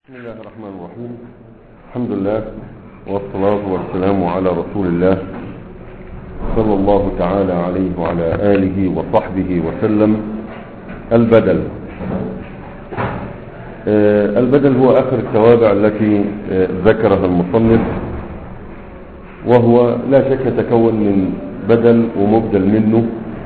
بسم الله الرحمن الرحيم الحمد لله والصلاة والسلام على رسول الله صلى الله تعالى عليه وعلى آله وصحبه وسلم البدل آه، البدل هو آخر التوابع التي آه، ذكرها المصنف وهو لا شك يتكون من بدل ومبدل منه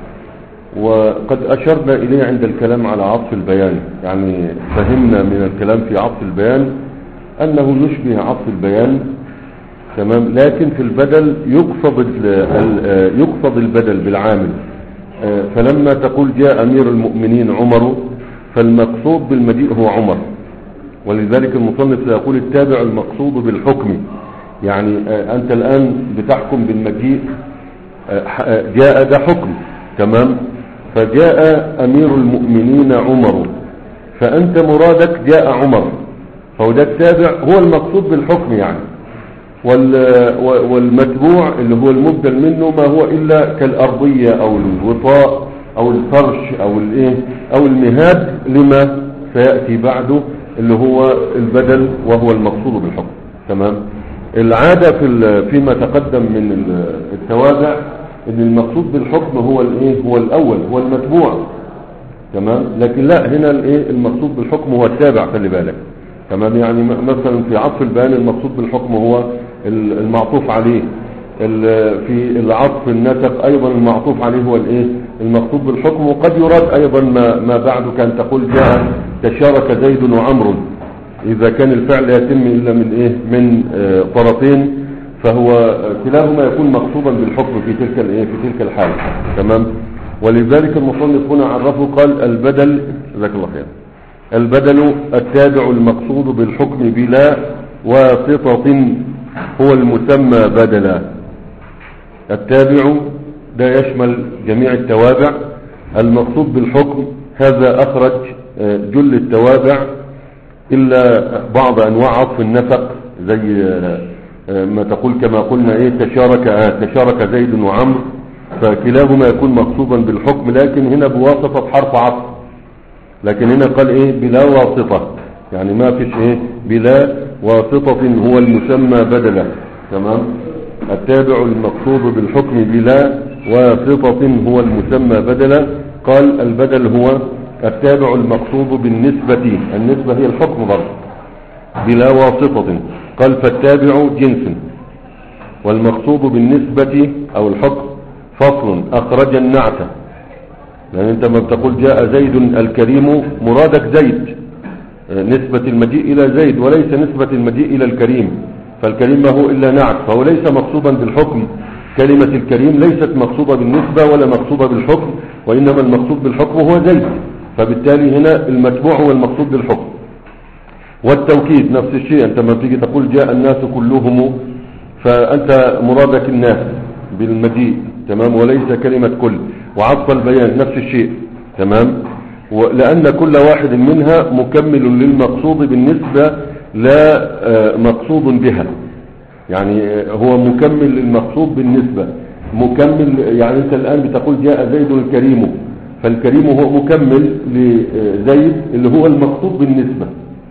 وقد أشرنا إليه عند الكلام على عطف البيان يعني فهمنا من الكلام في عطف البيان أنه يشبه عطف البيان تمام لكن في البدل يقصد ال- ال- يقصد البدل بالعامل آه، فلما تقول جاء أمير المؤمنين عمر فالمقصود بالمجيء هو عمر ولذلك المصنف سيقول التابع المقصود بالحكم يعني آه، أنت الآن بتحكم بالمجيء آه، ح- آه، جاء ده حكم تمام فجاء أمير المؤمنين عمر فأنت مرادك جاء عمر فهو ده التابع هو المقصود بالحكم يعني وال- و- والمتبوع اللي هو المبدل منه ما هو إلا كالأرضية أو الوطاء أو الفرش أو الإيه أو المهاد لما سيأتي بعده اللي هو البدل وهو المقصود بالحكم تمام العادة في ال- فيما تقدم من ال- التوابع ان المقصود بالحكم هو الايه هو الاول هو المتبوع تمام لكن لا هنا الايه المقصود بالحكم هو التابع خلي بالك تمام يعني م- مثلا في عطف البيان المقصود بالحكم هو ال- المعطوف عليه ال- في العطف النسق ايضا المعطوف عليه هو الايه المقصود بالحكم وقد يراد ايضا ما, ما بعده كان تقول جاء تشارك زيد وعمر اذا كان الفعل يتم الا من ايه من آه، طرفين فهو آه، كلاهما يكون مقصودا بالحكم في تلك الايه في تلك الحاله تمام ولذلك المصنف هنا عرفه قال البدل جزاك الله خير البدل التابع المقصود بالحكم بلا واسطة هو المسمى بدلا التابع ده يشمل جميع التوابع المقصود بالحكم هذا أخرج آه، جل التوابع إلا بعض أنواع عطف النسق زي آه، آه، ما تقول كما قلنا إيه تشارك آه، تشارك زيد وعمر فكلاهما يكون مقصودا بالحكم لكن هنا بواسطة حرف عطف لكن هنا قال إيه بلا واسطة يعني ما فيش إيه بلا واسطة هو المسمى بدلا تمام التابع المقصود بالحكم بلا واسطة هو المسمى بدلا قال البدل هو التابع المقصود بالنسبة النسبة هي الحكم برضه بلا واسطة قال فالتابع جنس والمقصود بالنسبة أو الحكم فصل أخرج النعت لأن أنت ما بتقول جاء زيد الكريم مرادك زيد آه، نسبة المجيء إلى زيد وليس نسبة المجيء إلى الكريم فالكريم ما هو إلا نعت فهو ليس مقصودا بالحكم كلمة الكريم ليست مقصودة بالنسبة ولا مقصودة بالحكم وإنما المقصود بالحكم هو زيد فبالتالي هنا المتبوع هو المقصود بالحكم والتوكيد نفس الشيء أنت ما تيجي تقول جاء الناس كلهم فأنت مرادك الناس بالمجيء تمام وليس كلمة كل وعطف البيان نفس الشيء تمام لأن كل واحد منها مكمل للمقصود بالنسبة لا آه، مقصود بها يعني آه، هو مكمل للمقصود بالنسبة مكمل يعني أنت الآن بتقول جاء زيد الكريم فالكريم هو مكمل لزيد اللي هو المقصود بالنسبة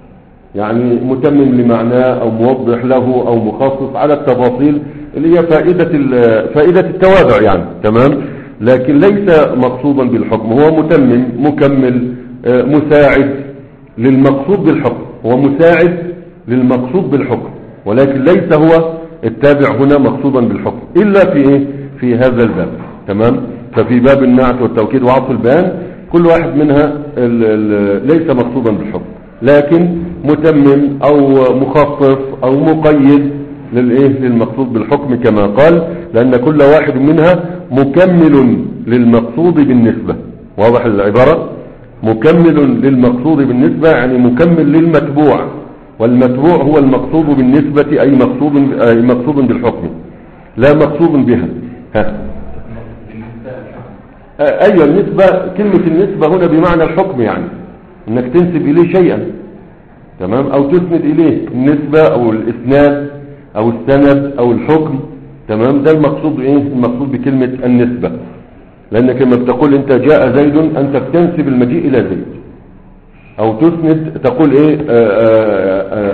يعني متمم لمعناه او موضح له او مخصص على التفاصيل اللي هي فائدة ال- فائدة التوابع يعني تمام لكن ليس مقصودا بالحكم هو متمم مكمل آه، مساعد للمقصود بالحكم هو مساعد للمقصود بالحكم ولكن ليس هو التابع هنا مقصودا بالحكم الا في ايه في هذا الباب تمام ففي باب النعت والتوكيد وعطف البيان كل واحد منها ال ال ليس مقصودا بالحكم لكن متمم او مخصص او مقيد للايه للمقصود بالحكم كما قال لان كل واحد منها مكمل للمقصود بالنسبة واضح العبارة مكمل للمقصود بالنسبة يعني مكمل للمتبوع والمتبوع هو المقصود بالنسبة اي مقصود اي مقصود بالحكم لا مقصود بها ها آه، ايوه النسبة كلمة النسبة هنا بمعنى الحكم يعني انك تنسب اليه شيئا تمام او تسند اليه النسبة او الاسناد او السند او الحكم تمام ده المقصود ايه المقصود بكلمة النسبة لانك لما بتقول انت جاء زيد انت بتنسب المجيء الى زيد او تسند تقول ايه آآ آآ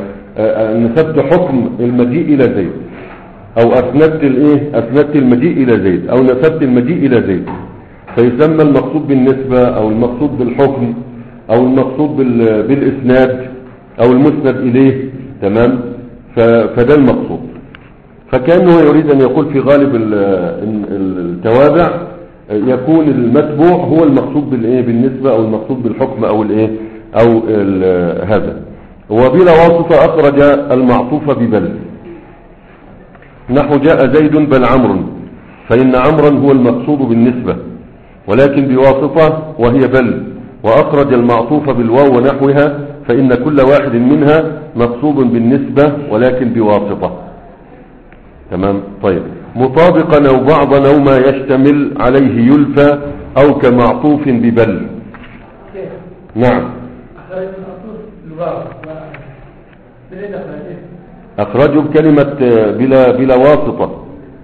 نسبت حكم المجيء الى زيد او اسندت الايه اسندت المجيء الى زيد او نسبت المجيء الى زيد فيسمى المقصود بالنسبة او المقصود بالحكم او المقصود بال- بالاسناد او المسند اليه تمام ف- فده المقصود فكأنه يريد ان يقول في غالب ال- ال- التوابع يكون المتبوع هو المقصود بالايه بالنسبة او المقصود بالحكم او الايه او ال- هذا وبلا واسطة اخرج المعطوف ببل نحو جاء زيد بل عمرو فإن عمرا هو المقصود بالنسبة ولكن بواسطة وهي بل وأخرج المعطوف بالواو ونحوها فإن كل واحد منها مقصود بالنسبة ولكن بواسطة تمام طيب مطابقا أو بعضا أو ما يشتمل عليه يلفى أو كمعطوف ببل كيف؟ نعم أخرج المقصود بالواو بلين أخرجه أخرجه بكلمة آه، بلا بلا واسطة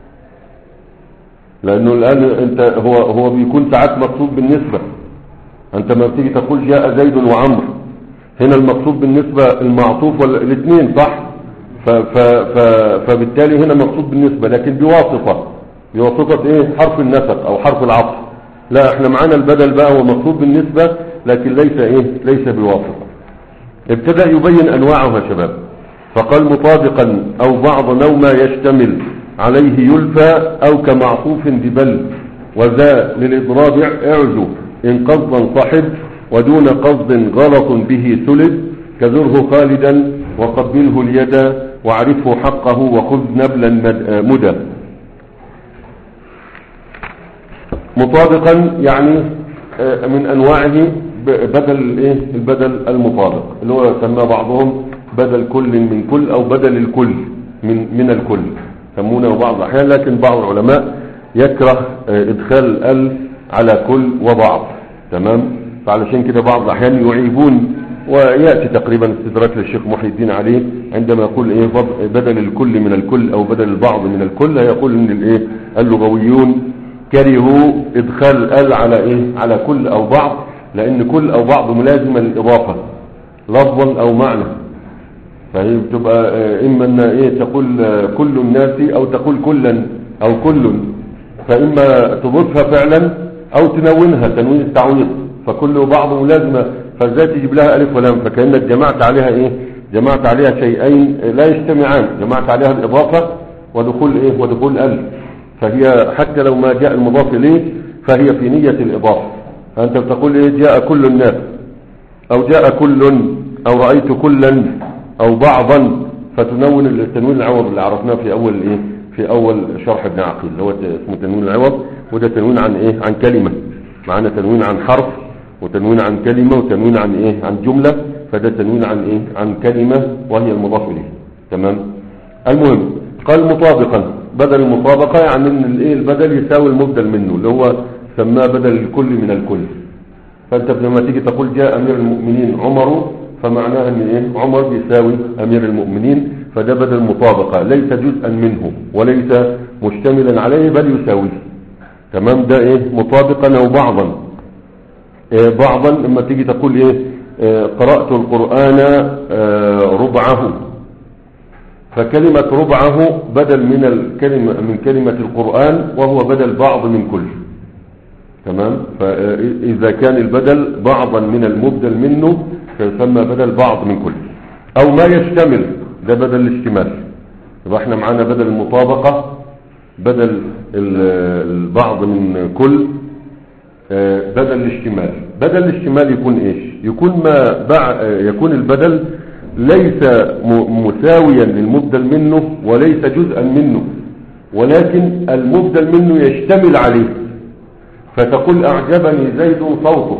لأنه الآن أنت هو هو بيكون ساعات مقصود بالنسبة أنت ما بتيجي تقول جاء زيد وعمر هنا المقصود بالنسبة المعطوف ولا الاثنين صح ف ف ف فبالتالي هنا مقصود بالنسبة لكن بواسطة بواسطة ايه حرف النسق او حرف العطف لا احنا معانا البدل بقى هو مقصود بالنسبة لكن ليس ايه ليس بواسطة ابتدأ يبين انواعه يا شباب فقال مطابقا او بعضا او ما يشتمل عليه يلفى او كمعطوف ببل وذا للاضراب اعزو ان قصدا صحب ودون قصد غلط به سلب كذره خالدا وقبله اليد واعرفه حقه وخذ نبلا مد- مدى مطابقا يعني آه، من انواعه ب- بدل الايه البدل المطابق اللي هو سماه بعضهم بدل كل من كل او بدل الكل من من الكل يسمونه بعض الاحيان لكن بعض العلماء يكره آه، ادخال ال على كل وبعض تمام فعلشان كده بعض الاحيان يعيبون وياتي تقريبا استدراك للشيخ محي الدين عليه عندما يقول ايه بض- بدل الكل من الكل او بدل البعض من الكل يقول ان الايه اللغويون كرهوا ادخال ال على ايه على كل او بعض لان كل او بعض ملازمه للاضافه لفظا او معنى فهي بتبقى آه، اما ان ايه تقول آه، كل الناس او تقول كلا او كل فاما تضيفها فعلا او تنونها تنوين التعويض فكل وبعض ملازمه فازاي تجيب لها الف ولام فكانك جمعت عليها ايه جمعت عليها شيئين لا يجتمعان جمعت عليها الاضافه ودخول ايه ودخول الف فهي حتى لو ما جاء المضاف اليه فهي في نيه الاضافه فانت بتقول ايه جاء كل الناس او جاء كل او رأيت كلا او بعضا فتنون التنوين العوض اللي عرفناه في اول ايه في اول شرح ابن عقيل اللي هو اسمه تنوين العوض وده تنوين عن ايه عن كلمة معنا تنوين عن حرف وتنوين عن كلمة وتنوين عن ايه عن جملة فده تنوين عن ايه عن كلمة وهي المضاف اليه تمام المهم قال مطابقا بدل المطابقة يعني ان الايه البدل يساوي المبدل منه اللي هو سماه بدل الكل من الكل فانت لما تيجي تقول جاء امير المؤمنين عمر فمعناها ان ايه عمر بيساوي امير المؤمنين فده بدل مطابقة ليس جزءا منه وليس مشتملا عليه بل يساويه تمام ده ايه مطابقا او بعضا إيه بعضا لما تيجي تقول ايه آه، قرأت القرآن آه، ربعه فكلمة ربعه بدل من الكلمة من كلمة القرآن وهو بدل بعض من كل تمام فإذا كان البدل بعضا من المبدل منه فيسمى بدل بعض من كل أو ما يشتمل ده بدل الاشتمال يبقى احنا معانا بدل المطابقة بدل ال- البعض من كل آه، بدل الاشتمال بدل الاشتمال يكون ايش يكون ما بع... آه، يكون البدل ليس م- مساويا للمبدل منه وليس جزءا منه ولكن المبدل منه يشتمل عليه فتقول أعجبني زيد صوته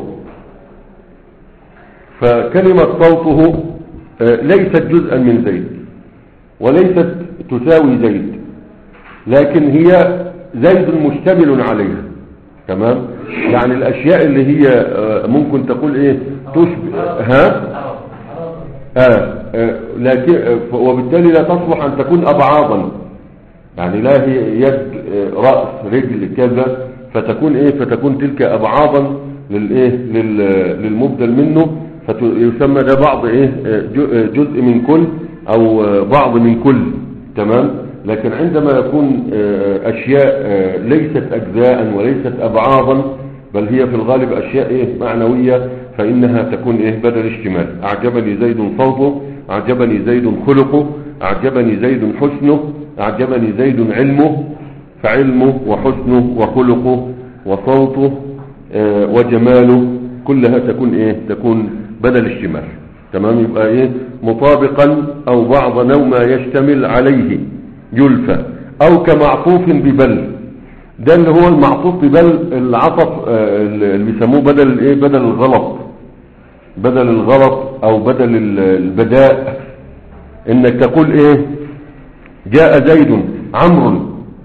فكلمة صوته آه، ليست جزءا من زيد وليست تساوي زيد لكن هي زيد مشتمل عليها تمام يعني الأشياء اللي هي آه، ممكن تقول إيه تشبه ها آه آه، لكن آه، وبالتالي لا تصلح أن تكون أبعاضا يعني لا هي يد آه، رأس رجل كذا فتكون ايه فتكون تلك ابعاضا للايه لل- للمبدل منه فيسمى ده بعض ايه آه، جو- آه، جزء من كل او آه، بعض من كل تمام لكن عندما يكون آه، اشياء آه، ليست اجزاء وليست ابعاضا بل هي في الغالب اشياء ايه معنوية فانها تكون ايه بدل اشتمال اعجبني زيد صوته اعجبني زيد خلقه اعجبني زيد حسنه اعجبني زيد علمه فعلمه وحسنه وخلقه وصوته آه، وجماله كلها تكون ايه تكون بدل اشتمال تمام يبقى ايه مطابقا او بعض نوع ما يشتمل عليه يلفى او كمعطوف ببل ده اللي هو المعطوف ببل العطف آه، اللي بيسموه بدل الايه بدل الغلط بدل الغلط او بدل ال- البداء انك تقول ايه جاء زيد عمرو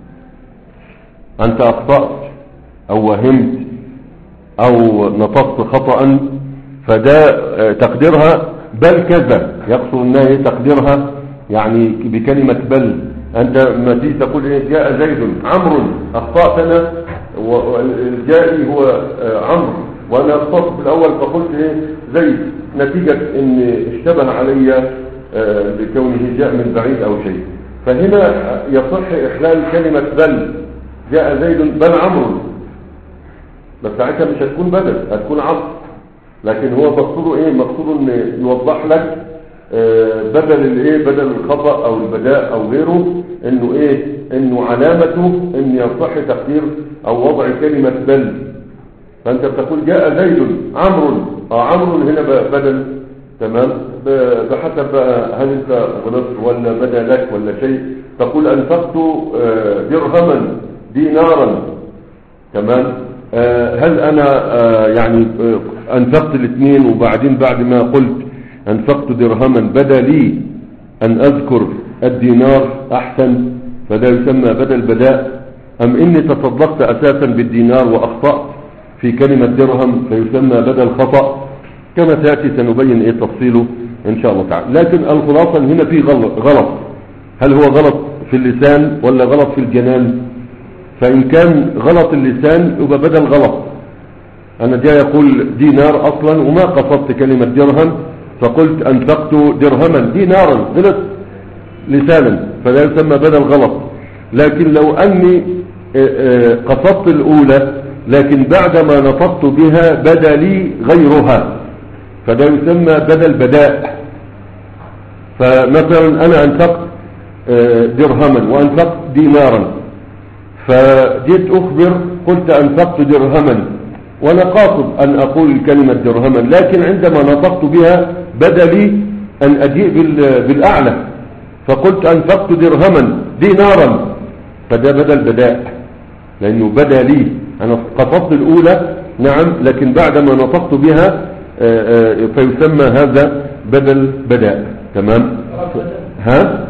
انت اخطأت او وهمت او نطقت خطأ فده آه، تقديرها بل كذا يقصد انها إيه تقديرها يعني بكلمة بل انت ما تيجي تقول ايه جاء زيد عمرو اخطأت انا والجائي هو آه، عمرو وانا اخطأت في الاول فقلت ايه زيد نتيجة ان اشتبه علي آه، بكونه جاء من بعيد او شيء فهنا يصح احلال كلمة بل جاء زيد بل عمرو بس ساعتها مش هتكون بدل هتكون عصر لكن هو مقصوده ايه مقصوده ان يوضح لك آه، بدل الايه بدل الخطأ او البداء او غيره انه ايه انه علامته ان يصح تقدير او وضع كلمة بل فانت بتقول جاء زيد عمرو اه عمرو هنا ب- بدل تمام ب- بحسب بقى هل انت غلطت ولا بدا لك ولا شيء تقول انفقت آه، درهما دينارا تمام آه، هل انا آه، يعني آه، انفقت الاثنين وبعدين بعد ما قلت انفقت درهما بدا لي ان اذكر الدينار احسن فده يسمى بدل بداء ام اني تصدقت اساسا بالدينار واخطأت في كلمة درهم فيسمى بدل خطأ كما سيأتي سنبين ايه تفصيله ان شاء الله تعالى لكن الخلاصة إن هنا في غلط غلط هل هو غلط في اللسان ولا غلط في الجنان فإن كان غلط اللسان يبقى بدل غلط أنا جاي أقول دينار أصلا وما قصدت كلمة درهم فقلت أنفقت درهما دينارا غلط لسانا فلا يسمى بدل غلط لكن لو أني آه، آه، قصدت الأولى لكن بعدما نطقت بها بدا لي غيرها فده يسمى بدل بداء فمثلا أنا أنفقت آه، درهما وأنفقت دينارا فجيت أخبر قلت أنفقت درهما وأنا قاصد أن أقول كلمة درهما لكن عندما نطقت بها بدا لي أن أجيء بال- بالأعلى فقلت أنفقت درهما دينارا فده بدل بداء لأنه بدا لي أنا قصدت الأولى نعم لكن بعدما نطقت بها آه، آه، فيسمى هذا بدل بداء تمام ها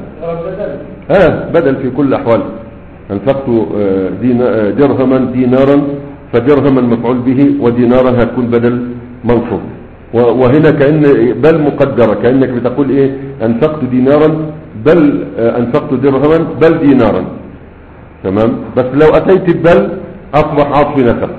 ها بدل في كل الأحوال أنفقت آه، دينا- آه، درهما دينارا فدرهما مفعول به ودينارا هتكون بدل منصوب و- وهنا كأن بل مقدرة كأنك بتقول إيه أنفقت دينارا بل آه، أنفقت درهما بل دينارا تمام بس لو أتيت ببل أصبح عطف نسق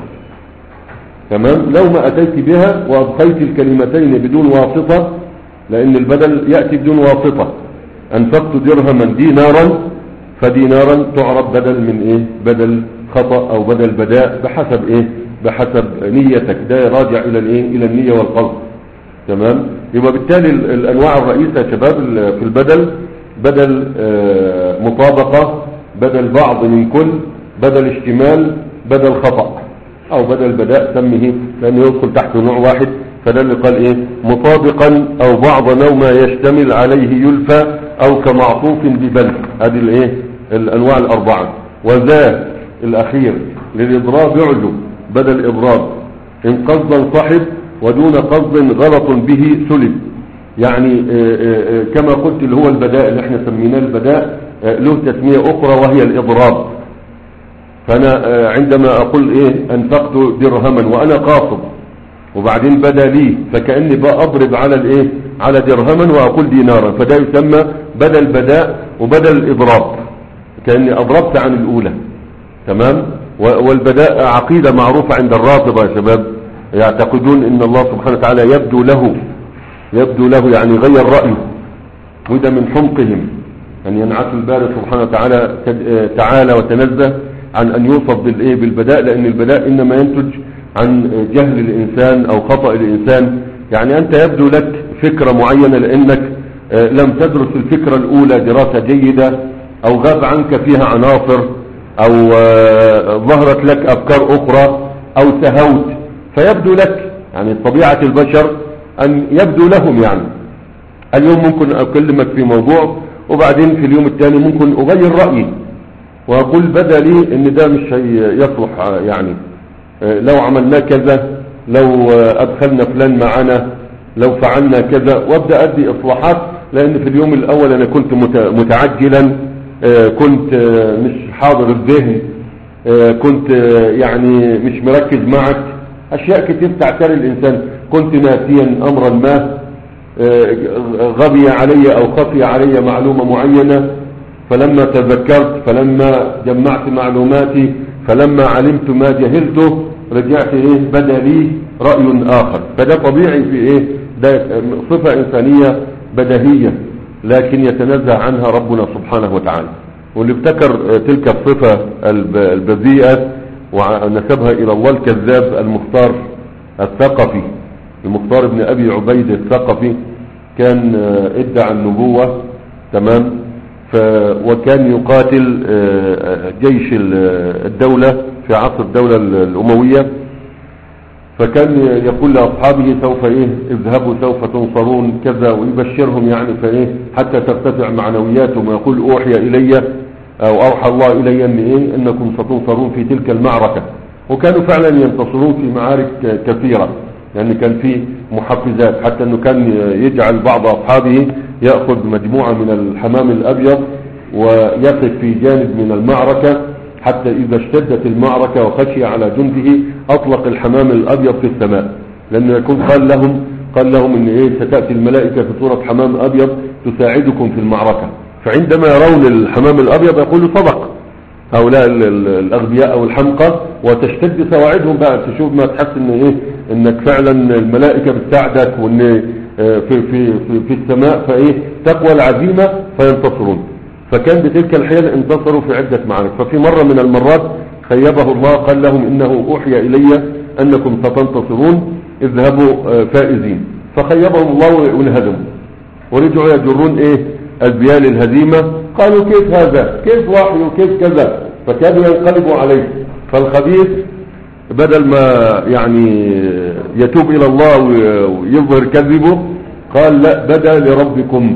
تمام لو ما أتيت بها وأبقيت الكلمتين بدون واسطة لأن البدل يأتي بدون واسطة أنفقت درهما دينارا فدينارا تعرب بدل من إيه بدل خطأ أو بدل بداء بحسب إيه بحسب نيتك ده راجع إلى الإيه إلى النية والقصد تمام يبقى بالتالي ال- الأنواع الرئيسة يا شباب ال- في البدل بدل آه، مطابقة بدل بعض من كل بدل اشتمال بدل خطأ او بدل بداء سمه لانه يدخل تحت نوع واحد فده اللي قال ايه مطابقا او بعض نوع ما يشتمل عليه يلفى او كمعطوف ببل هذه الايه الانواع الاربعه وذا الاخير للاضراب يعجب بدل اضراب ان قصدا صحب ودون قصد غلط به سلب يعني آه، آه، آه، كما قلت اللي هو البداء اللي احنا سميناه البداء آه، له تسمية اخرى وهي الاضراب فانا آه، عندما اقول ايه انفقت درهما وانا قاصد وبعدين بدا لي فكاني بقى اضرب على الايه على درهما واقول دينارا فده يسمى بدل بداء وبدل اضراب كاني اضربت عن الاولى تمام و- والبداء عقيده معروفه عند الرافضه يا شباب يعتقدون ان الله سبحانه وتعالى يبدو له يبدو له يعني غير رايه وده من حمقهم أن ينعت الباري سبحانه وتعالى تعالى وتنزه عن أن يوصف بالإيه بالبداء لأن البداء إنما ينتج عن جهل الإنسان أو خطأ الإنسان يعني أنت يبدو لك فكرة معينة لأنك لم تدرس الفكرة الأولى دراسة جيدة أو غاب عنك فيها عناصر أو ظهرت لك أفكار أخرى أو سهوت فيبدو لك يعني طبيعة البشر أن يبدو لهم يعني اليوم ممكن أكلمك في موضوع وبعدين في اليوم الثاني ممكن أغير رأيي وأقول بدا لي أن ده مش يصلح يعني لو عملنا كذا لو أدخلنا فلان معنا لو فعلنا كذا وابدأ أدي إصلاحات لأن في اليوم الأول أنا كنت متعجلا كنت مش حاضر الذهن كنت يعني مش مركز معك أشياء كتير تعتري الإنسان كنت ناسيا أمرا ما غبي علي أو خفي علي معلومة معينة فلما تذكرت فلما جمعت معلوماتي فلما علمت ما جهلته رجعت إيه بدا لي رأي آخر فده طبيعي في إيه ده صفة إنسانية بدهية لكن يتنزه عنها ربنا سبحانه وتعالى واللي ابتكر تلك الصفة البذيئة ونسبها إلى الله الكذاب المختار الثقفي المختار ابن أبي عبيد الثقفي كان ادعى النبوة تمام ف وكان يقاتل جيش الدولة في عصر الدولة الأموية فكان يقول لأصحابه سوف إيه اذهبوا سوف تنصرون كذا ويبشرهم يعني فإيه حتى ترتفع معنوياتهم ويقول أوحي إلي أو أوحى الله إلي أن إيه أنكم ستنصرون في تلك المعركة وكانوا فعلا ينتصرون في معارك كثيرة يعني كان في محفزات حتى أنه كان يجعل بعض أصحابه يأخذ مجموعة من الحمام الأبيض ويقف في جانب من المعركة حتى إذا اشتدت المعركة وخشي على جنده أطلق الحمام الأبيض في السماء لأنه يكون قال لهم قال لهم إن إيه ستأتي الملائكة في صورة حمام أبيض تساعدكم في المعركة فعندما يرون الحمام الأبيض يقولوا صدق هؤلاء الأغبياء أو الحمقى وتشتد سواعدهم بقى تشوف ما تحس إن إيه إنك فعلا الملائكة بتساعدك وإن في في في, في السماء فإيه تقوى العزيمة فينتصرون فكان بتلك الحيل انتصروا في عدة معارك ففي مرة من المرات خيبه الله قال لهم إنه أوحي إلي أنكم ستنتصرون اذهبوا فائزين فخيبهم الله وانهزموا ورجعوا يجرون إيه البيال الهزيمة قالوا كيف هذا كيف وحي وكيف كذا فكانوا ينقلبوا عليه فالخبيث بدل ما يعني يتوب إلى الله ويظهر كذبه قال لا بدا لربكم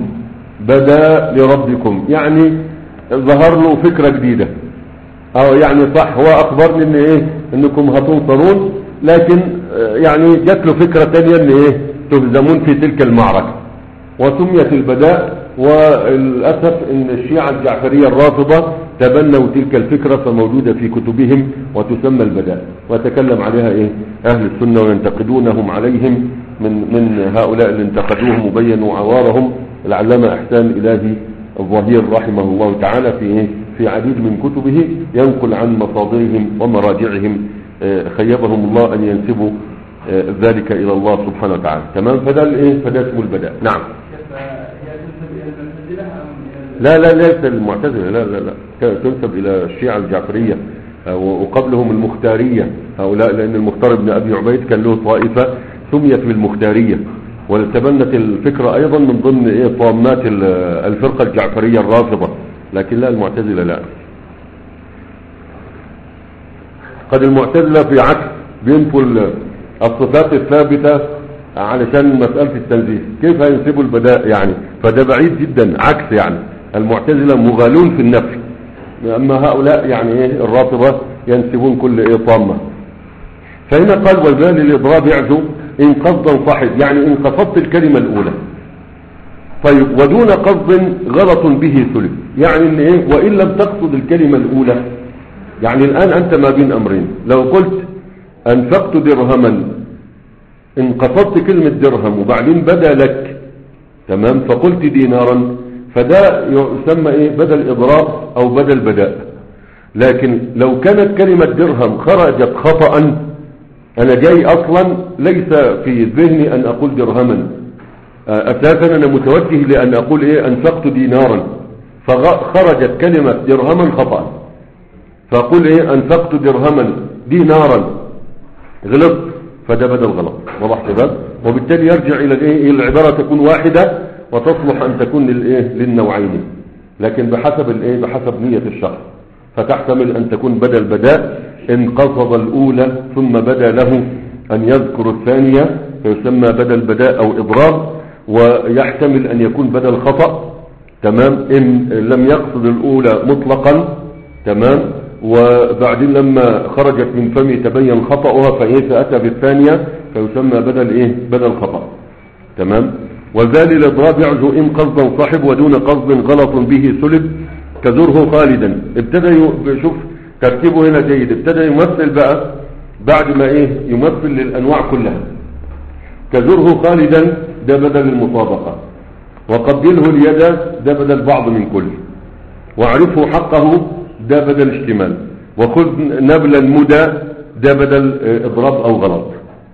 بدا لربكم يعني ظهر له فكرة جديدة او يعني صح هو اخبرني ان ايه انكم هتنصرون لكن يعني جات له فكرة تانية ان ايه تهزمون في تلك المعركة وسميت البداء وللأسف ان الشيعة الجعفرية الرافضة تبنوا تلك الفكرة فموجودة في كتبهم وتسمى البداء وتكلم عليها ايه اهل السنة وينتقدونهم عليهم من من هؤلاء اللي انتقدوهم وبينوا عوارهم العلامة احسان الهي الظهير رحمه الله تعالى في ايه في عديد من كتبه ينقل عن مصادرهم ومراجعهم خيبهم الله ان ينسبوا ذلك الى الله سبحانه وتعالى تمام فده الايه فده اسمه البداء نعم لا لا ليس المعتزله لا لا لا تنسب الى الشيعة الجعفرية وقبلهم المختارية هؤلاء لان المختار ابن ابي عبيد كان له طائفة سميت بالمختارية وتبنت الفكرة ايضا من ضمن ايه طامات الفرقة الجعفرية الرافضة لكن لا المعتزلة لا قد المعتزلة في عكس بينفوا الصفات الثابتة علشان مسألة التنزيه كيف هينسبوا البداء يعني فده بعيد جدا عكس يعني المعتزلة مغالون في النفي أما هؤلاء يعني ايه الرافضة ينسبون كل ايه طامة فهنا قال والبال الإضراب يعزو إن قصدا صحيح يعني إن قصدت الكلمة الأولى طيب ودون قصد غلط به سلب يعني ان ايه وإن لم تقصد الكلمة الأولى يعني الآن أنت ما بين أمرين لو قلت أنفقت درهما إن قصدت كلمة درهم وبعدين بدا لك تمام فقلت دينارا فده يسمى ايه بدل اضراب او بدل بداء لكن لو كانت كلمة درهم خرجت خطأ انا جاي اصلا ليس في ذهني ان اقول درهما آه، اساسا انا متوجه لان اقول ايه انفقت دينارا فخرجت كلمة درهما خطأ فاقول ايه انفقت درهما دينارا غلط فده بدل غلط واضح شباب وبالتالي يرجع الى الايه إلى العبارة تكون واحدة وتصلح ان تكون للايه للنوعين لكن بحسب الايه بحسب نية الشخص فتحتمل ان تكون بدل بداء ان قصد الاولى ثم بدا له ان يذكر الثانية فيسمى بدل بداء او اضراب ويحتمل ان يكون بدل خطأ تمام ان لم يقصد الاولى مطلقا تمام وبعدين لما خرجت من فمه تبين خطأها فايه فاتى بالثانية فيسمى بدل ايه بدل خطأ تمام وذلك الاضراب يعزو ان قصدا صاحب ودون قصد غلط به سلب كزره خالدا ابتدى ي- شوف ترتيبه هنا جيد ابتدى يمثل بقى بعد ما ايه يمثل للانواع كلها كزره خالدا ده بدل المطابقة وقبله اليد ده بدل بعض من كل واعرفه حقه ده بدل اشتمال وخذ نبلا مدى ده بدل اه، اضراب او غلط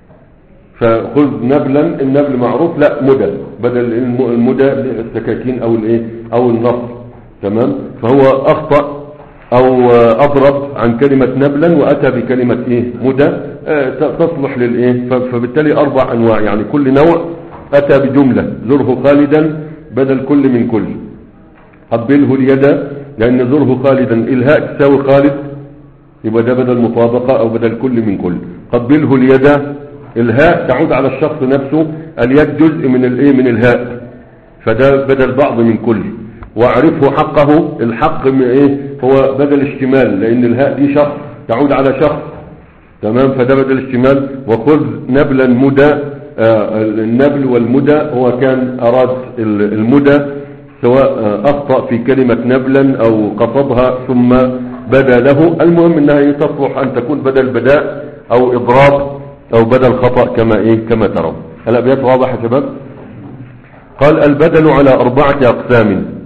فخذ نبلا النبل معروف لا مدى بدل الم- المدى السكاكين او الايه او النصر تمام فهو اخطأ او اه، اضرب عن كلمة نبلا واتى بكلمة ايه مدى اه، ت- تصلح للايه ف- فبالتالي اربع انواع يعني كل نوع اتى بجملة زره خالدا بدل كل من كل قبله اليد لان زره خالدا الهاء تساوي خالد يبقى ده بدل مطابقة او بدل كل من كل قبله اليد الهاء تعود على الشخص نفسه اليد جزء من الايه من الهاء فده بدل بعض من كل واعرفه حقه الحق م- ايه هو بدل اشتمال لان الهاء دي شخص تعود على شخص تمام فده بدل اشتمال وخذ نبلا مدى آه، النبل والمدى هو كان اراد ال- المدى سواء آه، اخطأ في كلمة نبلا او قصدها ثم بدا له المهم انها تصلح ان تكون بدل بداء او اضراب او بدل خطأ كما ايه كما ترون الابيات واضحة يا شباب قال البدل على اربعة اقسام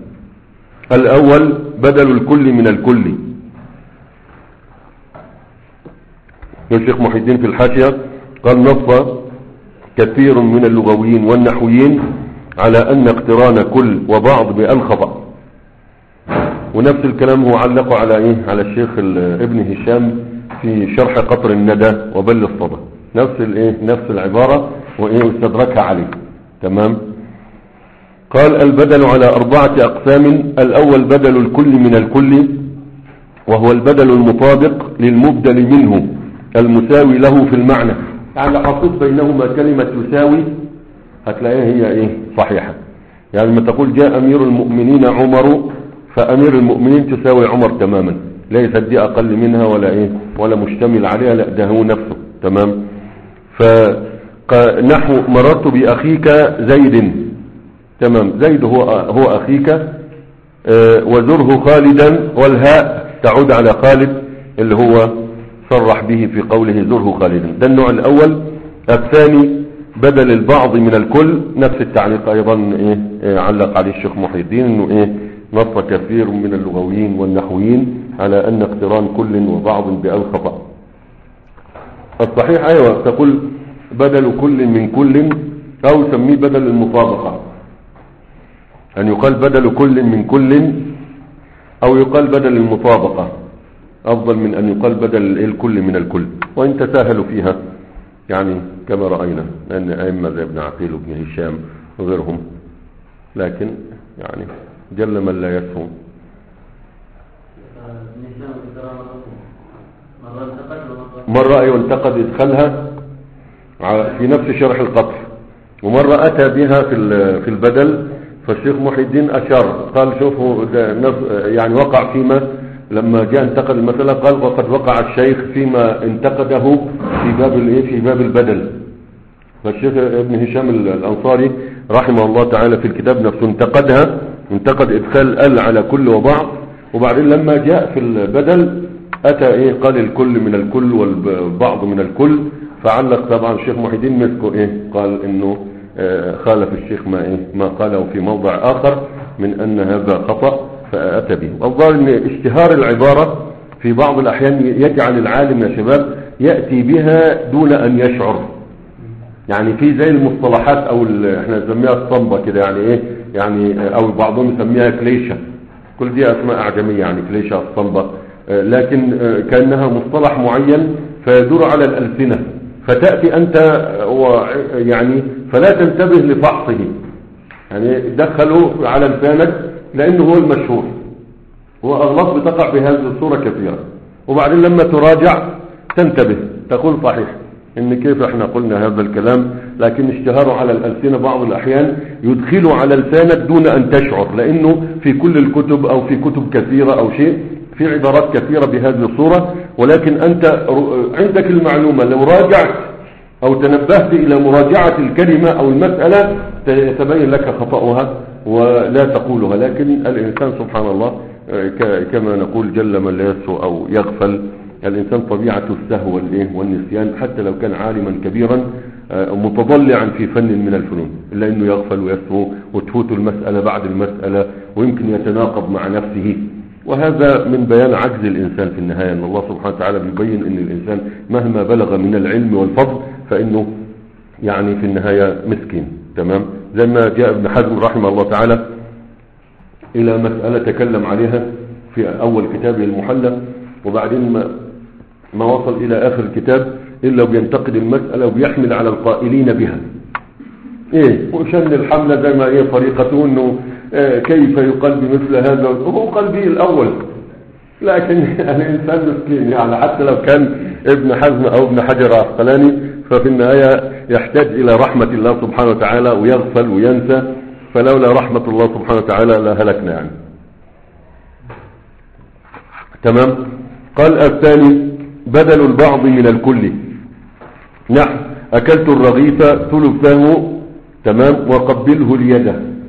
الاول بدل الكل من الكل الشيخ محي الدين في الحاشية قال نص كثير من اللغويين والنحويين على أن اقتران كل وبعض بأن خطأ ونفس الكلام هو علقه على إيه على الشيخ ال- ابن هشام في شرح قطر الندى وبل الصدى نفس الإيه نفس العبارة وإيه واستدركها عليه تمام قال البدل على أربعة أقسام الأول بدل الكل من الكل وهو البدل المطابق للمبدل منه المساوي له في المعنى يعني لو حطيت بينهما كلمة يساوي هتلاقيها هي ايه صحيحة يعني لما تقول جاء امير المؤمنين عمر فامير المؤمنين تساوي عمر تماما ليست دي اقل منها ولا ايه ولا مشتمل عليها لا ده هو نفسه تمام فنحو مررت باخيك زيد تمام زيد هو هو اخيك آه، وزره خالدا والهاء تعود على خالد اللي هو صرح به في قوله زره خالدا ده النوع الاول الثاني بدل البعض من الكل نفس التعليق ايضا ايه آه، علق عليه الشيخ محي الدين انه ايه نص كثير من اللغويين والنحويين على ان اقتران كل وبعض بأل خطأ الصحيح ايوه تقول بدل كل من كل او سميه بدل المطابقة أن يقال بدل كل من كل أو يقال بدل المطابقة أفضل من أن يقال بدل الكل من الكل وإن تساهلوا فيها يعني كما رأينا لأن أئمة زي ابن عقيل وابن هشام وغيرهم لكن يعني جل من لا يسهم مرة أيوة انتقد إدخالها ع- في نفس شرح القطر ومرة أتى بها في ال- في البدل فالشيخ محي الدين أشار قال شوفوا ده نف- يعني وقع فيما لما جاء انتقد المسألة قال وقد وقع الشيخ فيما انتقده في باب الايه في باب البدل فالشيخ ابن هشام ال- الأنصاري رحمه الله تعالى في الكتاب نفسه انتقدها انتقد إدخال ال على كل وبعض وبعدين لما جاء في البدل أتى إيه قال الكل من الكل والبعض من الكل فعلق طبعا الشيخ محي الدين مسكه إيه قال إنه آه، خالف الشيخ ما إيه ما قاله في موضع آخر من أن هذا خطأ فأتى به والظاهر أن اشتهار العبارة في بعض الأحيان يجعل العالم يا شباب يأتي بها دون أن يشعر يعني في زي المصطلحات او ال- احنا نسميها الصنبة كده يعني ايه يعني او بعضهم يسميها كليشة كل دي اسماء اعجمية يعني كليشة الصنبة آه، لكن آه، كأنها مصطلح معين فيدور على الألسنة فتأتي أنت آه، و- يعني فلا تنتبه لفحصه يعني دخلوا على لسانك لأنه هو المشهور وأغلاط بتقع بهذه الصورة كثيرا وبعدين لما تراجع تنتبه تقول صحيح ان كيف احنا قلنا هذا الكلام لكن اشتهاره على الألسنة بعض الأحيان يدخله على لسانك دون أن تشعر لأنه في كل الكتب أو في كتب كثيرة أو شيء في عبارات كثيرة بهذه الصورة ولكن أنت ر- عندك المعلومة لو راجعت أو تنبهت إلى مراجعة الكلمة أو المسألة ت- يتبين لك خطأها ولا تقولها لكن الإنسان سبحان الله آه، ك- كما نقول جل من لا يسهو أو يغفل الإنسان طبيعته السهو والإيه والنسيان حتى لو كان عالما كبيرا آه، متضلعا في فن من الفنون إلا أنه يغفل ويسهو وتفوت المسألة بعد المسألة ويمكن يتناقض مع نفسه وهذا من بيان عجز الإنسان في النهاية أن الله سبحانه وتعالى بيبين أن الإنسان مهما بلغ من العلم والفضل فإنه يعني في النهاية مسكين تمام زي ما جاء ابن حزم رحمه الله تعالى إلى مسألة تكلم عليها في أول كتابه المحلى وبعدين ما, ما وصل إلى آخر الكتاب إلا بينتقد المسألة وبيحمل على القائلين بها إيه وشن الحملة زي ما إيه طريقته إنه آه كيف يقال بمثل هذا هو قلبي الأول لكن الإنسان مسكين يعني حتى لو كان ابن حزم أو ابن حجر عسقلاني ففي النهاية يحتاج إلى رحمة الله سبحانه وتعالى ويغفل وينسى فلولا رحمة الله سبحانه وتعالى لهلكنا يعني تمام قال الثاني بدل البعض من الكل نحن أكلت الرغيف ثلثه تمام وقبله اليد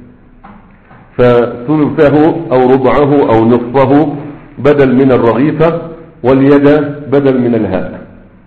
فثلثه أو ربعه أو نصفه بدل من الرغيفة واليد بدل من الهاء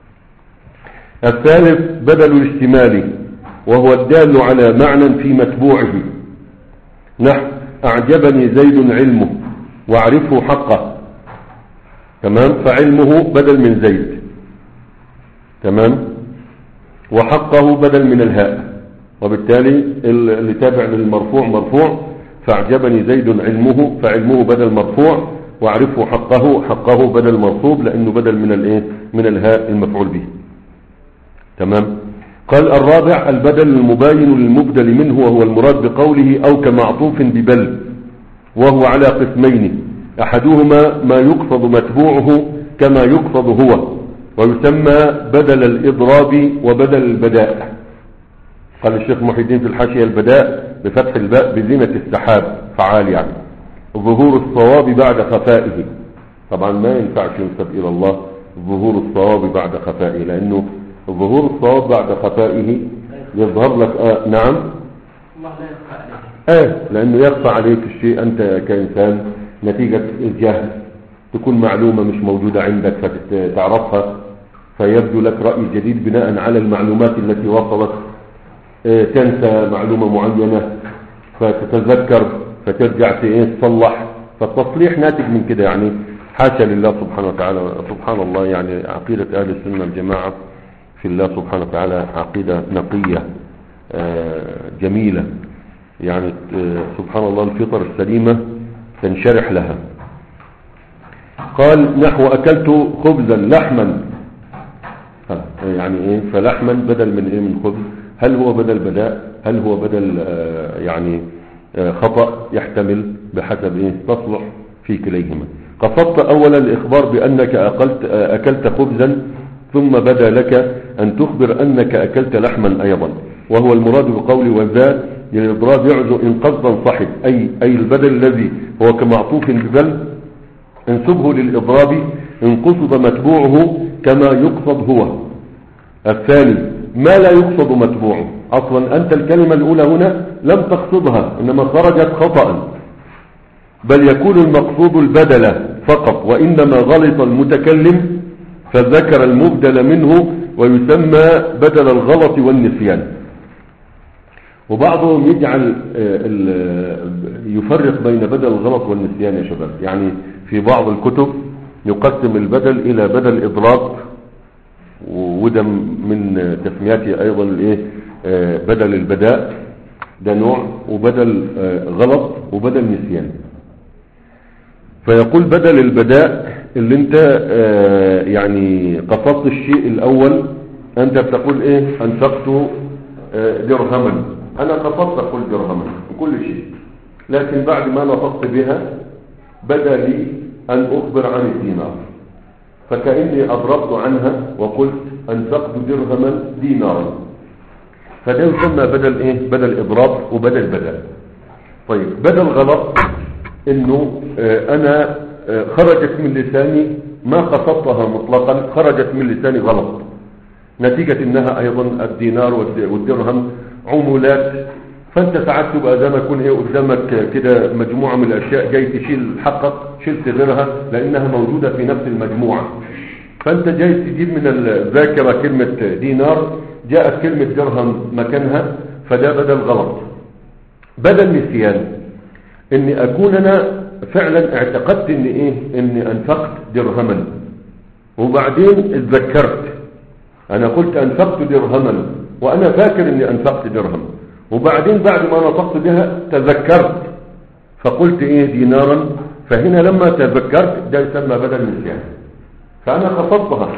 الثالث بدل الاشتمال وهو الدال على معنى في متبوعه نحن أعجبني زيد علمه واعرفه حقه تمام فعلمه بدل من زيد تمام وحقه بدل من الهاء وبالتالي اللي تابع للمرفوع مرفوع فاعجبني زيد علمه فعلمه بدل مرفوع واعرفه حقه حقه بدل مرفوب لانه بدل من الايه من الهاء المفعول به تمام قال الرابع البدل المباين للمبدل منه وهو المراد بقوله او كمعطوف ببل وهو على قسمين احدهما ما يقصد متبوعه كما يقصد هو ويسمى بدل الاضراب وبدل البداء قال الشيخ محي الدين في الحاشية البداء بفتح الباء بزينة السحاب فعال يعني ظهور الصواب بعد خفائه طبعا ما ينفعش ينسب إلى الله ظهور الصواب بعد خفائه لأنه ظهور الصواب بعد خفائه يظهر لك آه نعم الله لا يخفى عليه آه لأنه يخفى عليك الشيء أنت كإنسان نتيجة الجهل تكون معلومة مش موجودة عندك فتعرفها فيبدو لك رأي جديد بناء على المعلومات التي وصلت آه، تنسى معلومة معينة فتتذكر فترجع ت- إيه، تصلح فالتصليح ناتج من كده يعني حاشا لله سبحانه وتعالى سبحان الله يعني عقيدة أهل السنة الجماعة في الله سبحانه وتعالى عقيدة نقية آه، جميلة يعني آه، سبحان الله الفطر السليمة تنشرح لها قال نحو أكلت خبزا لحما ها، يعني ايه فلحما بدل من ايه من خبز هل هو بدل بداء هل هو بدل آه يعني آه خطأ يحتمل بحسب ايه تصلح في كليهما قصدت اولا الاخبار بانك اقلت آه اكلت خبزا ثم بدا لك ان تخبر انك اكلت لحما ايضا وهو المراد بقول وذا للاضراب يعزو ان قصدا صحب اي اي البدل الذي هو كمعطوف ببل انسبه للإضراب إن قصد متبوعه كما يقصد هو الثاني ما لا يقصد متبوعه أصلا أنت الكلمة الأولى هنا لم تقصدها إنما خرجت خطأ بل يكون المقصود البدل فقط وإنما غلط المتكلم فذكر المبدل منه ويسمى بدل الغلط والنسيان وبعضهم يجعل آه، ال- يفرق بين بدل الغلط والنسيان يا شباب يعني في بعض الكتب يقسم البدل إلى بدل إضراب وده من تسمياته أيضا الإيه آه، بدل البداء ده نوع وبدل آه، غلط وبدل نسيان فيقول بدل البداء اللي انت آه، يعني قصدت الشيء الاول انت بتقول ايه انفقت آه، درهما انا قصدت اقول درهما وكل شيء لكن بعد ما نطقت بها بدا لي ان اخبر عن الدينار فكأني أضربت عنها وقلت أنفقت درهما دينارا فده يسمى بدل إيه بدل إضراب وبدل بدل طيب بدل غلط إنه آه، أنا آه، خرجت من لساني ما قصدتها مطلقا خرجت من لساني غلط نتيجة إنها أيضا الدينار والد- والدرهم عمولات فأنت ساعات تبقى زي ما يكون إيه قدامك كده مجموعة من الأشياء جاي تشيل حقك شلت غيرها لأنها موجودة في نفس المجموعة فأنت جاي تجيب من الذاكرة كلمة دينار جاءت كلمة درهم مكانها فده بدل غلط بدل نسيان اني اكون انا فعلا اعتقدت ان ايه اني انفقت درهما وبعدين اتذكرت انا قلت انفقت درهما وانا فاكر اني انفقت درهم وبعدين بعد ما نطقت بها تذكرت فقلت ايه دينارا فهنا لما تذكرت ده يسمى بدل نسيان فانا قصدتها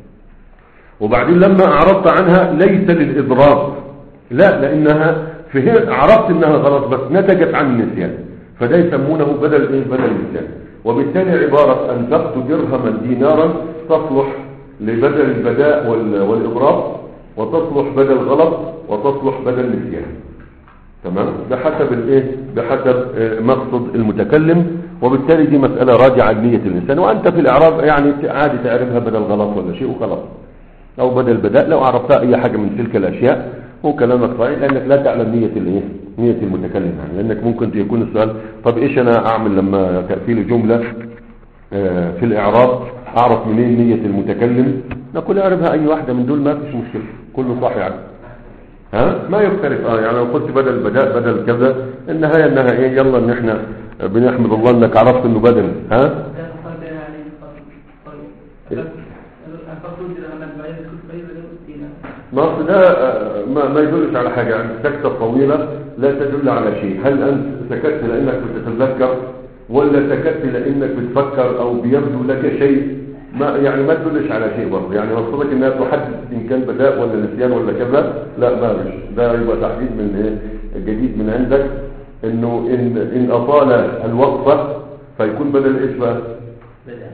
وبعدين لما اعرضت عنها ليس للاضراب لا لانها فهمت عرفت انها غلط بس نتجت عن النسيان فده يسمونه بدل ايه بدل النسيان وبالتالي عبارة انفقت درهما دينارا تصلح لبدل البداء وال- والاضراب وتصلح بدل غلط وتصلح بدل نسيان تمام بحسب الايه بحسب آه، مقصد المتكلم وبالتالي دي مسألة راجعة لنية الإنسان وأنت في الإعراب يعني عادي تعرفها بدل غلط ولا شيء وخلاص أو بدل بداء لو عرفتها أي حاجة من تلك الأشياء هو كلامك صحيح لأنك لا تعلم نية الإيه نية المتكلم يعني لأنك ممكن يكون السؤال طب إيش أنا أعمل لما تأتي لي جملة آه، في الإعراب أعرف منين نية المتكلم نقول أعرفها أي واحدة من دول ما فيش مشكلة كله صح يعني ها ما يختلف اه يعني لو قلت بدل بداء بدل كذا النهايه انها ايه يلا ان احنا بنحمد الله انك عرفت انه بدل ها ده الفرق بين عليه طيب أنفقت درهما بعد كنت بعيد دينار ما أصل ده آه، ما, ما يدلش على حاجه يعني السكته الطويله لا تدل على شيء هل انت سكت لانك بتتذكر ولا سكت لانك بتفكر او بيبدو لك شيء ما يعني ما تدلش على شيء برضه يعني مقصودك انها تحدد ان كان بداء ولا نسيان ولا كذا لا ما مش ده يبقى تحديد من ايه جديد من عندك انه ان ان اطال الوقفه فيكون بدل ايش بقى بدأ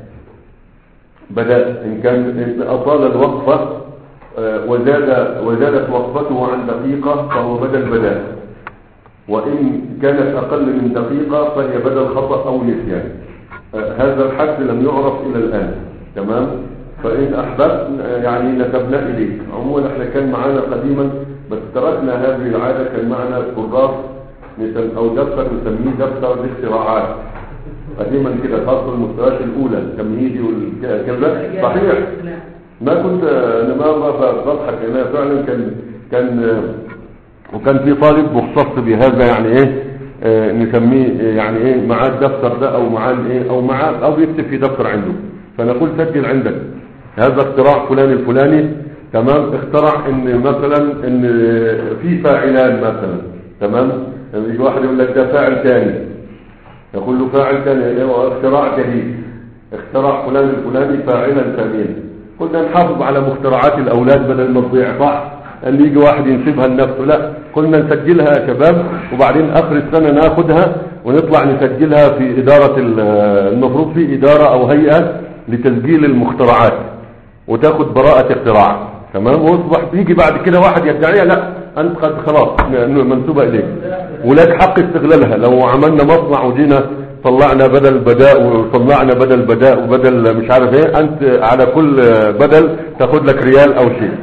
بدأ إن كان إن أطال الوقفة آه، وزاد وزادت وقفته عن دقيقة فهو بدل بدأ وإن كانت أقل من دقيقة فهي بدل خطأ أو نسيان آه، هذا الحد لم يعرف إلى الآن تمام فإن أحببت آه، يعني نسبنا إليك عموما احنا كان معانا قديما بس تركنا هذه العادة كان معنا كراس نسم- أو دفتر نسميه دفتر الاختراعات قديما كده خاصة المستويات الأولى التمهيدي والكذا صحيح ما كنت انا ما ما بضحك انا فعلا كان كان وكان في طالب مختص بهذا يعني ايه آه، نسميه آه، يعني ايه معاه الدفتر ده او معاه الايه او معاه او يكتب في دفتر عنده فنقول سجل عندك هذا اختراع فلان الفلاني تمام اخترع ان مثلا ان في فاعلان مثلا تمام يجي واحد يقول لك ده فاعل ثاني يقول له فاعل ثاني هو اختراع جديد اخترع فلان الفلاني فاعلا ثانيا قلنا نحافظ على مخترعات الاولاد بدل ما تضيع صح ان يجي واحد ينسبها لنفسه لا قلنا نسجلها يا شباب وبعدين اخر السنه ناخدها ونطلع نسجلها في اداره ال- المفروض في اداره او هيئه لتسجيل المخترعات وتاخد براءه اختراع تمام واصبح بيجي بعد كده واحد يدعيها لا انت قد خلاص م- منسوبه اليك ولك حق استغلالها لو عملنا مصنع وجينا طلعنا بدل بداء وطلعنا بدل بداء وبدل مش عارف ايه انت على كل بدل تاخد لك ريال او شيء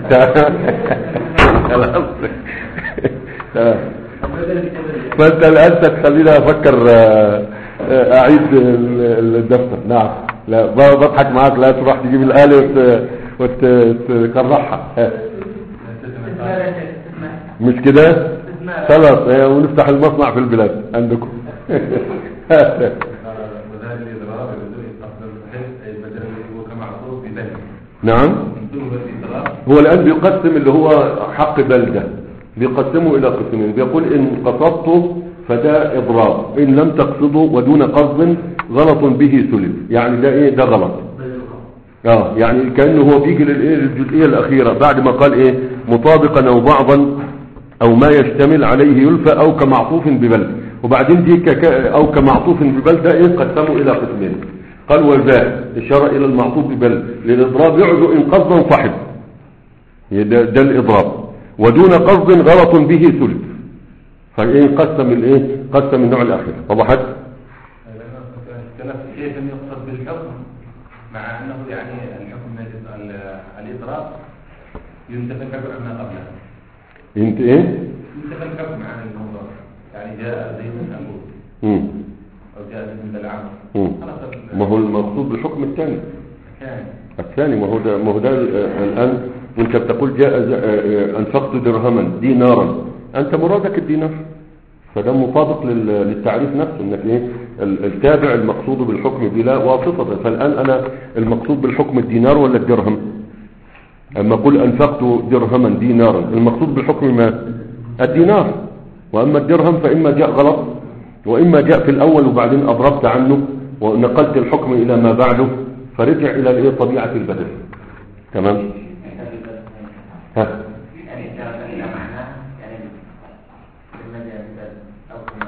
خلاص فانت الان تخليني افكر آه، آه، اعيد ال- الدفتر نعم لا ب- بضحك معاك لا تروح تجيب الاله وت- وت- وتكرعها آه. مش كده خلاص آه، ونفتح المصنع في البلاد عندكم وذلك الإضرار بدون استقبال الحس أي البدل الذي هو كمعصوب بذلك نعم من دون الإضرار هو الآن بيقسم اللي هو حق بلدة بيقسمه الى قسمين بيقول ان قصدته فده اضراب ان لم تقصده ودون قصد غلط به سلب يعني ده ايه ده غلط اه يعني كانه هو بيجي للايه للجزئيه الاخيره بعد ما قال ايه مطابقا او بعضا او ما يشتمل عليه يلفى او كمعطوف ببل وبعدين دي كك او كمعطوف ببل ده ايه قسمه الى قسمين قال وذا اشاره الى المعطوف ببل للاضراب يعد ان قصدا صحب ده, ده الاضراب ودون قصد غلط به سلب فايه قسم الايه قسم النوع الاخير وضحت اختلاف كيف يقصد بالحكم مع انه يعني الحكم ال- ال- الاضراب ينتفى الحكم عما قبله انت ايه ينتفى الحكم عن الموضوع يعني جاء زيد بن ابوه مم. او جاء زيد بن العمر مم. خلاص ال- ما هو المقصود بالحكم الثاني كان الثاني ما هو ده ما هو ده آه، الان انت بتقول جاء ز- آه، آه، انفقت درهما دينارا انت مرادك الدينار فده مطابق لل- للتعريف نفسه انك ايه ال- التابع المقصود بالحكم بلا واسطه فالان انا المقصود بالحكم الدينار ولا الدرهم اما اقول انفقت درهما دينارا المقصود بالحكم ما الدينار واما الدرهم فاما جاء غلط واما جاء في الاول وبعدين اضربت عنه ونقلت الحكم الى ما بعده فرجع الى الايه طبيعه البدل تمام ها يعني إشارة إلى معناه يعني بالمدى مثال أو كما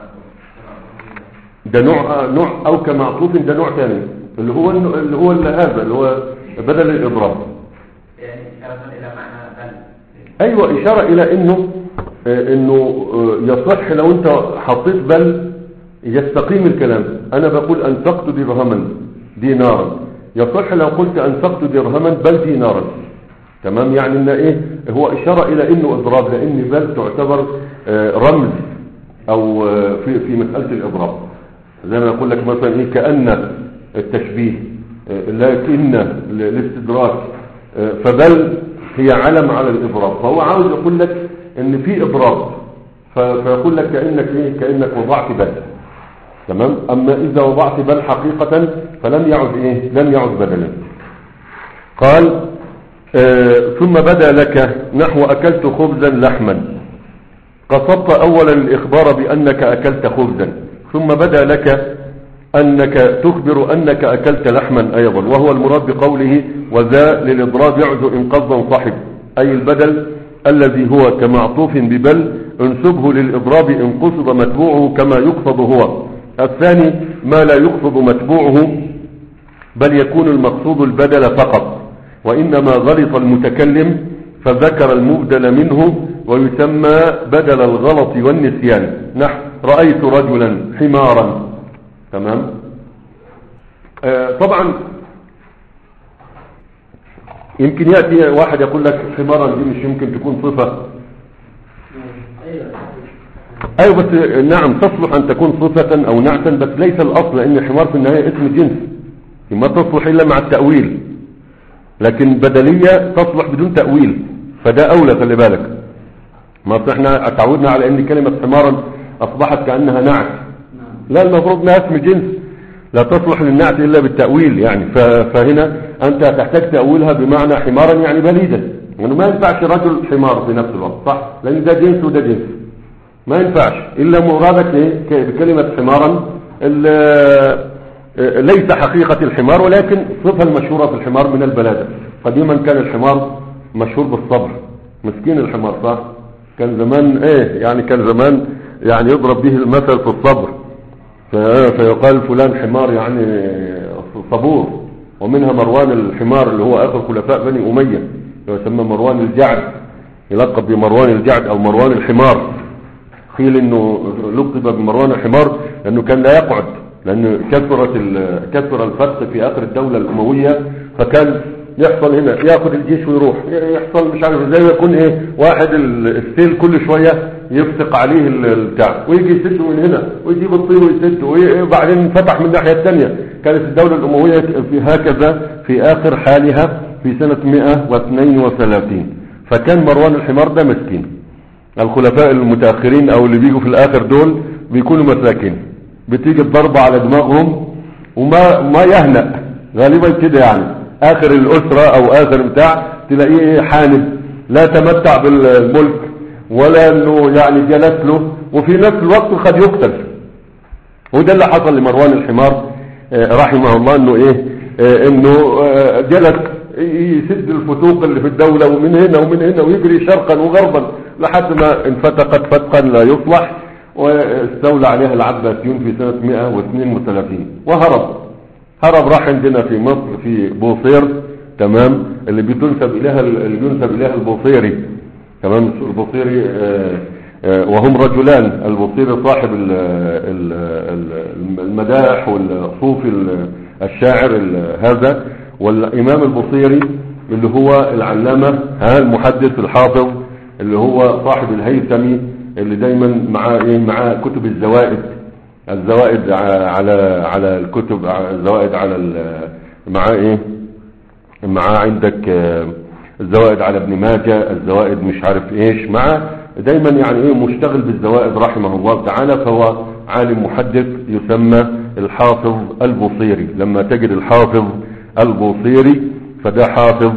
كما ده نوع نوع او كمعطوف ده نوع ثاني اللي هو النوع- اللي هو اللي هذا اللي هو بدل الاضراب يعني إشارة إلى معنى بل ايوه اشاره الى انه آه، انه آه، يصح لو انت حطيت بل يستقيم الكلام انا بقول انفقت درهما دينارا يصح لو قلت انفقت درهما بل دينارا تمام يعني ان ايه هو اشاره الى انه اضراب لان بل تعتبر آه، رمز او آه، في في مساله الاضراب زي ما اقول لك مثلا ايه كان التشبيه آه، لكن ال- الاستدراك آه، فبل هي علم على الاضراب فهو عاوز يقول لك ان في اضراب ف- فيقول لك كانك ايه كانك وضعت بل تمام اما اذا وضعت بل حقيقه فلم يعد ايه لم يعد بدلا قال آه ثم بدا لك نحو اكلت خبزا لحما قصدت اولا الاخبار بانك اكلت خبزا ثم بدا لك انك تخبر انك اكلت لحما ايضا وهو المراد بقوله وذا للاضراب يعد ان قصدا صحب اي البدل الذي هو كمعطوف ببل انسبه للاضراب ان قصد متبوعه كما يقصد هو الثاني ما لا يقصد متبوعه بل يكون المقصود البدل فقط وإنما غلط المتكلم فذكر المبدل منه ويسمى بدل الغلط والنسيان نحو رأيت رجلا حمارا تمام آه طبعا يمكن يأتي واحد يقول لك حمارا دي مش يمكن تكون صفة ايوه بس نعم تصلح ان تكون صفة او نعتا بس ليس الاصل لان الحمار في النهاية اسم جنس ما تصلح الا مع التأويل لكن بدلية تصلح بدون تأويل فده اولى خلي بالك ما أصل احنا اتعودنا على ان كلمة حمارا اصبحت كأنها نعت لا المفروض انها اسم جنس لا تصلح للنعت الا بالتأويل يعني ف- فهنا انت تحتاج تأويلها بمعنى حمارا يعني بليدا يعني ما ينفعش رجل حمار في نفس الوقت صح لان ده جنس وده جنس ما ينفعش إلا مرادك إيه؟ ك- بكلمة حمارا ال- آه، ليس حقيقة الحمار ولكن صفة المشهورة في الحمار من البلادة قديما كان الحمار مشهور بالصبر مسكين الحمار صح كان زمان ايه يعني كان زمان يعني يضرب به المثل في الصبر ف- فيقال فلان حمار يعني صبور ومنها مروان الحمار اللي هو اخر خلفاء بني امية يسمى مروان الجعد يلقب بمروان الجعد او مروان الحمار قيل انه لقب بمروان الحمار لانه كان لا يقعد لان كثرت ال- كثر الفتح في اخر الدولة الاموية فكان يحصل هنا ياخذ الجيش ويروح يحصل مش عارف زي ما يكون ايه واحد ال- السيل كل شوية يفتق عليه ال- البتاع ويجي يسده من هنا ويجيب الطين ويسده وبعدين فتح من الناحية الثانية كانت الدولة الاموية في هكذا في اخر حالها في سنة 132 فكان مروان الحمار ده مسكين الخلفاء المتأخرين او اللي بيجوا في الاخر دول بيكونوا مساكين بتيجي الضربة على دماغهم وما ما يهنأ غالبا كده يعني اخر الاسرة او اخر بتاع تلاقيه إيه حانب لا تمتع بالملك ولا انه يعني جلس له وفي نفس الوقت قد يقتل وده اللي حصل لمروان الحمار آه، رحمه الله انه ايه آه، انه آه، جلس يسد الفتوق اللي في الدولة ومن هنا ومن هنا ويجري شرقا وغربا لحد ما انفتقت فتقا لا يصلح واستولى عليها العباسيون في سنة 132 وهرب هرب راح عندنا في مصر في بوصير تمام اللي بتنسب اليها اللي بينسب اليها البوصيري تمام البوصيري آه، آه، وهم رجلان البوصيري صاحب ال- ال- ال- المداح والصوفي ال- الشاعر ال- هذا والامام البوصيري اللي هو العلامة ها المحدث الحافظ اللي هو صاحب الهيثمي اللي دايما معاه ايه معاه كتب الزوائد الزوائد ع- على على الكتب ع- الزوائد على ال- معاه ايه معاه عندك آه، الزوائد على ابن ماجه الزوائد مش عارف ايش معاه دايما يعني ايه مشتغل بالزوائد رحمه الله تعالى فهو عالم محدث يسمى الحافظ البوصيري لما تجد الحافظ البوصيري فده حافظ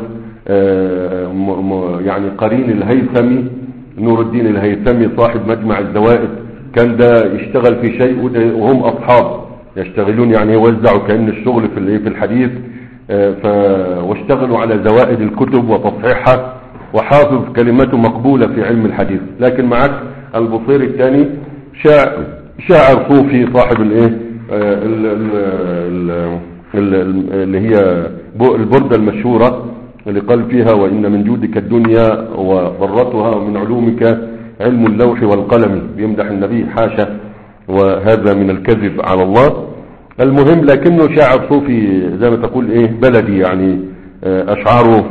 آه، م- م- يعني قرين الهيثمي نور الدين الهيثمي صاحب مجمع الزوائد كان ده يشتغل في شيء وده- وهم اصحاب يشتغلون يعني يوزعوا كأن الشغل في الايه في الحديث آه، ف... واشتغلوا على زوائد الكتب وتصحيحها وحافظ كلمته مقبولة في علم الحديث لكن معك البصيري الثاني شاعر شاعر صوفي صاحب الايه آه، ال- ال- ال- ال- اللي هي بو- البردة المشهورة اللي قال فيها وإن من جودك الدنيا وضرتها ومن علومك علم اللوح والقلم بيمدح النبي حاشا وهذا من الكذب على الله المهم لكنه شاعر صوفي زي ما تقول ايه بلدي يعني آه، اشعاره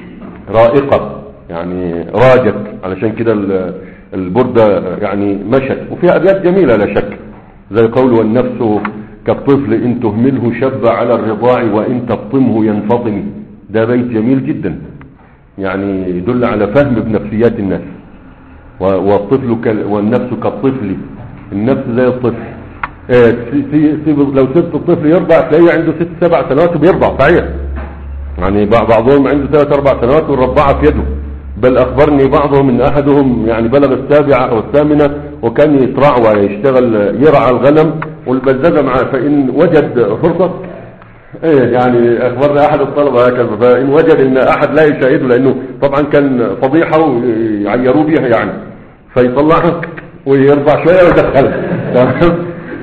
رائقة يعني راجت علشان كده ال- البردة يعني مشت وفيها ابيات جميلة لا شك زي قول والنفس كالطفل ان تهمله شب على الرضاع وان تفطمه ينفطم ده بيت جميل جدا يعني يدل على فهم بنفسيات الناس و- والطفل كال- والنفس كالطفل النفس زي الطفل آه، في- في- في- لو سبت الطفل يرضع تلاقيه عنده ست سبع سنوات وبيرضع صحيح يعني بع- بعضهم عنده ثلاث اربع سنوات والرضاعه في يده بل اخبرني بعضهم ان احدهم يعني بلغ السابعه او الثامنه وكان يترعى ويشتغل يرعى الغنم والبزازه معاه فان وجد فرصه ايه يعني اخبرنا احد الطلبه هكذا فان وجد ان احد لا يشاهده لانه طبعا كان فضيحه ويعيروا بيها يعني فيطلعها ويرضع شويه ويدخلها تمام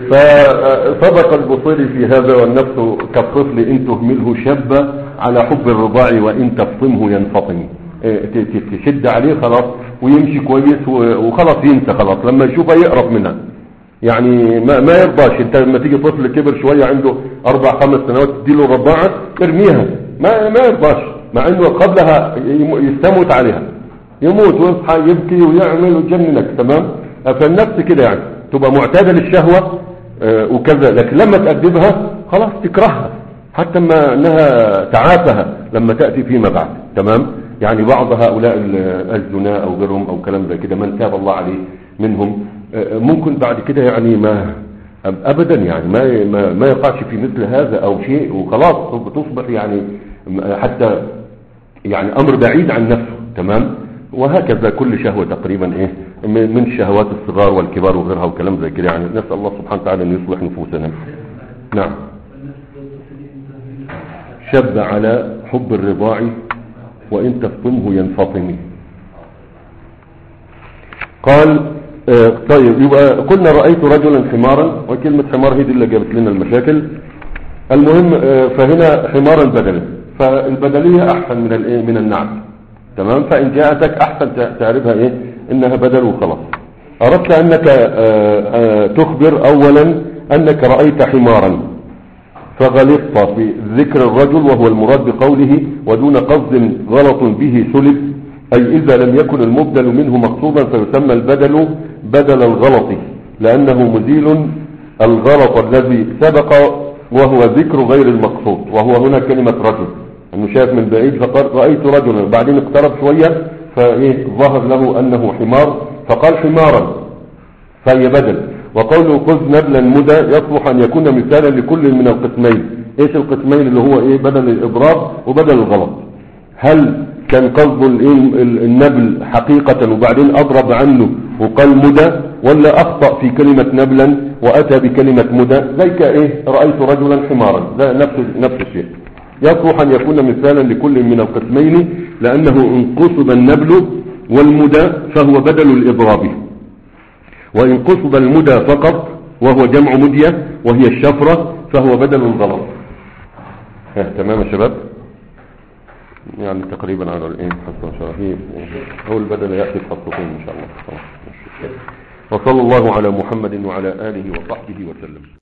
فصدق البصيري في هذا والنفس كالطفل ان تهمله شاب على حب الرضاع وان تفطمه ينفطم إيه، ت- ت- تشد عليه خلاص ويمشي كويس و- وخلاص ينسى خلاص لما يشوفها يقرب منها يعني ما, ما يرضاش انت لما تيجي طفل كبر شوية عنده اربع خمس سنوات تديله رضاعة ترميها ما, ما يرضاش مع انه قبلها يم- يستموت عليها يموت ويصحى يبكي ويعمل ويجننك تمام فالنفس كده يعني تبقى معتادة للشهوة آه، وكذا لكن لما تأدبها خلاص تكرهها حتى ما انها تعافها لما تأتي فيما بعد تمام يعني بعض هؤلاء ال- الزنا او غيرهم او كلام زي كده من تاب الله عليه منهم آه، ممكن بعد كده يعني ما ابدا يعني ما ما, ما يقعش في مثل هذا او شيء وخلاص تصبح يعني حتى يعني امر بعيد عن نفسه تمام وهكذا كل شهوة تقريبا ايه من من الشهوات الصغار والكبار وغيرها وكلام زي كده يعني نسأل الله سبحانه وتعالى ان يصلح نفوسنا نعم شب على حب الرضاع وان تفطمه ينفطم قال آه طيب يبقى قلنا رأيت رجلا حمارا وكلمة حمار هي دي اللي جابت لنا المشاكل المهم آه فهنا حمارا بدلا فالبدلية احسن من الايه من النعت تمام فان جاءتك احسن ت- تعرفها ايه انها بدل وخلاص اردت انك آه آه تخبر اولا انك رأيت حمارا فغلطت في ذكر الرجل وهو المراد بقوله ودون قصد غلط به سلب أي إذا لم يكن المبدل منه مقصودا فيسمى البدل بدل الغلط لأنه مزيل الغلط الذي سبق وهو ذكر غير المقصود وهو هنا كلمة رجل أنه شاف من بعيد فقال رأيت رجلا بعدين اقترب شوية فإيه ظهر له أنه حمار فقال حمارا فهي بدل وقوله خذ نبلا مدى يصلح أن يكون مثالا لكل من القسمين ايش القسمين اللي هو ايه بدل الإضراب وبدل الغلط هل كان قصده الإيه؟ ال- النبل حقيقة وبعدين أضرب عنه وقال مدى ولا أخطأ في كلمة نبلا وأتى بكلمة مدى زي كإيه رأيت رجلا حمارا ده نفس نفس الشيء يصلح أن يكون مثالا لكل من القسمين لأنه إن قصد النبل والمدى فهو بدل الإضراب وإن قصد المدى فقط وهو جمع مدية وهي الشفرة فهو بدل الغلط ها، تمام يا شباب يعني تقريبا على الايه حسب شرحي هو البدل يأتي في خطتين ان شاء الله خلاص. وصلى الله على محمد وعلى آله وصحبه وسلم